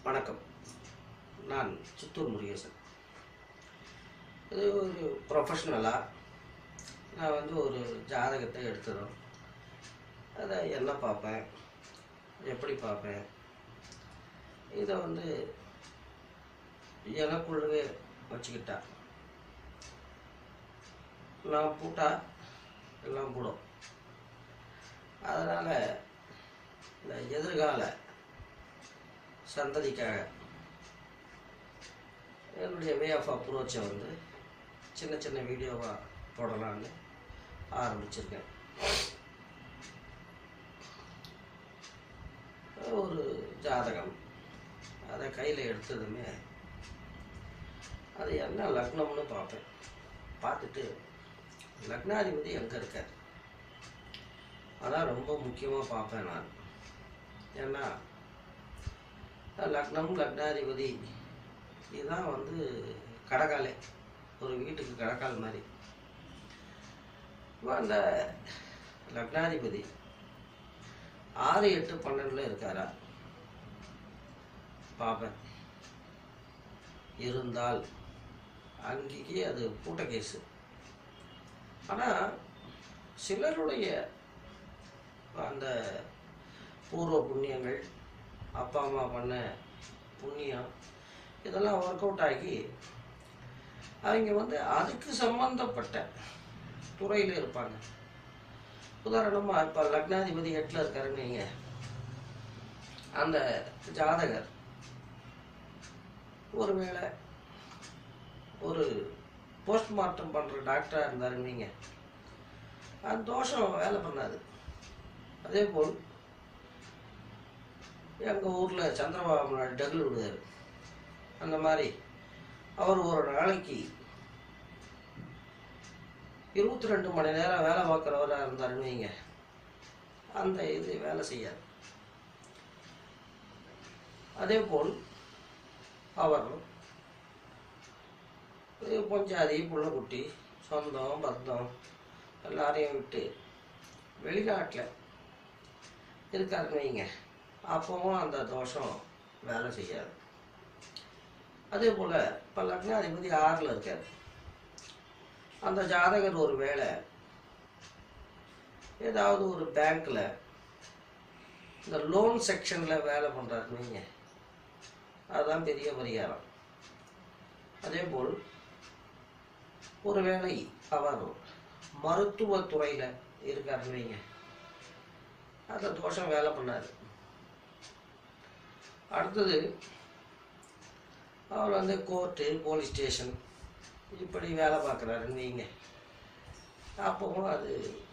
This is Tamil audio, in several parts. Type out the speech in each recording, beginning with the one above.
வணக்கம் நான் சித்தூர் முருகேசன் இது ஒரு ப்ரொஃபஷ்னலாக நான் வந்து ஒரு ஜாதகத்தை எடுத்துடும் அதை என்ன பார்ப்பேன் எப்படி பார்ப்பேன் இதை வந்து எனக்குள்ளவே வச்சுக்கிட்டா நான் பூட்டா எல்லாம் போடும் அதனால் இந்த எதிர்கால சந்ததிக்காக என்னுடைய வே ஆஃப் அப்ரோச்சை வந்து சின்ன சின்ன வீடியோவாக போடலான்னு ஆரம்பிச்சிருக்கேன் ஒரு ஜாதகம் அதை கையில் எடுத்ததுமே அது என்ன லக்னம்னு பார்ப்பேன் பார்த்துட்டு லக்னாதிபதி எங்கே இருக்கார் அதான் ரொம்ப முக்கியமாக பார்ப்பேன் நான் ஏன்னா லக்னம் லக்னாதிபதி இதுதான் வந்து கடகாலே ஒரு வீட்டுக்கு கடக்கால் மாதிரி இப்போ அந்த லக்னாதிபதி ஆறு எட்டு பன்னெண்டில் இருக்காரா பார்ப்பேன் இருந்தால் அங்கேயே அது பூட்ட கேஸு ஆனால் சிலருடைய அந்த பூர்வ புண்ணியங்கள் அப்பா அம்மா பண்ண புண்ணியம் இதெல்லாம் ஒர்க் அவுட் ஆகி அவங்க வந்து அதுக்கு சம்பந்தப்பட்ட துறையில் இருப்பாங்க உதாரணமாக இப்போ லக்னாதிபதி எட்டில் இருக்காருன்னு வைங்க அந்த ஜாதகர் ஒருவேளை ஒரு போஸ்ட்மார்ட்டம் பண்ணுற டாக்டராக இருந்தாருன்னு வைங்க அந்த தோஷம் வேலை பண்ணாது அதே போல் எங்கள் ஊரில் சந்திரபாபு முன்னாடி டகுல் விடுவார் அந்த மாதிரி அவர் ஒரு நாளைக்கு இருபத்தி ரெண்டு மணி நேரம் வேலை பார்க்குறவராக இருந்தாருன்னு வைங்க அந்த இது வேலை செய்யாது அதே போல் அவர் பொஞ்சாதி புள்ளக்குட்டி சொந்தம் பத்தம் எல்லாரையும் விட்டு வெளிநாட்டில் இருக்காருன்னு வைங்க அப்பவும் அந்த தோஷம் வேலை செய்யாது அதே போல் இப்போ லக்னாதிபதி ஆறில் இருக்கார் அந்த ஜாதகர் ஒரு வேளை ஏதாவது ஒரு பேங்க்கில் இந்த லோன் செக்ஷனில் வேலை பண்ணுறாருன்னு வைங்க அதுதான் பெரிய பரிகாரம் அதே போல் ஒருவேளை அவர் மருத்துவத்துறையில் இருக்காருன்னு வைங்க அந்த தோஷம் வேலை பண்ணாரு அடுத்தது அவர் வந்து கோர்ட்டு போலீஸ் ஸ்டேஷன் இப்படி வேலை பார்க்குறாருன்னு வைங்க அப்பவும் அது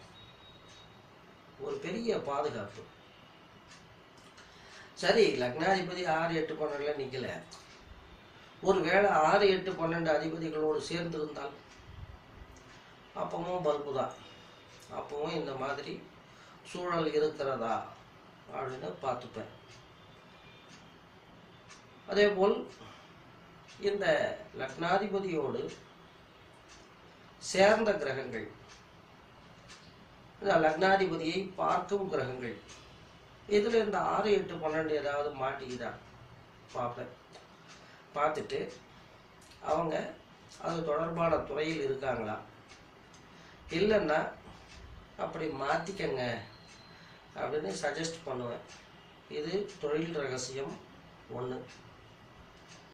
ஒரு பெரிய பாதுகாப்பு சரி லக்னாதிபதி ஆறு எட்டு பன்னெண்டுல நிற்கல ஒரு வேளை ஆறு எட்டு பன்னெண்டு அதிபதிகளோடு சேர்ந்திருந்தால் அப்பவும் பல்பு தான் அப்பவும் இந்த மாதிரி சூழல் இருக்கிறதா அப்படின்னு பார்த்துப்பேன் அதே போல் இந்த லக்னாதிபதியோடு சேர்ந்த கிரகங்கள் இந்த லக்னாதிபதியை பார்க்கும் கிரகங்கள் இதில் இந்த ஆறு எட்டு பன்னெண்டு ஏதாவது மாட்டிக்குதா பார்ப்பேன் பார்த்துட்டு அவங்க அது தொடர்பான துறையில் இருக்காங்களா இல்லைன்னா அப்படி மாற்றிக்கங்க அப்படின்னு சஜஸ்ட் பண்ணுவேன் இது தொழில் ரகசியம் ஒன்று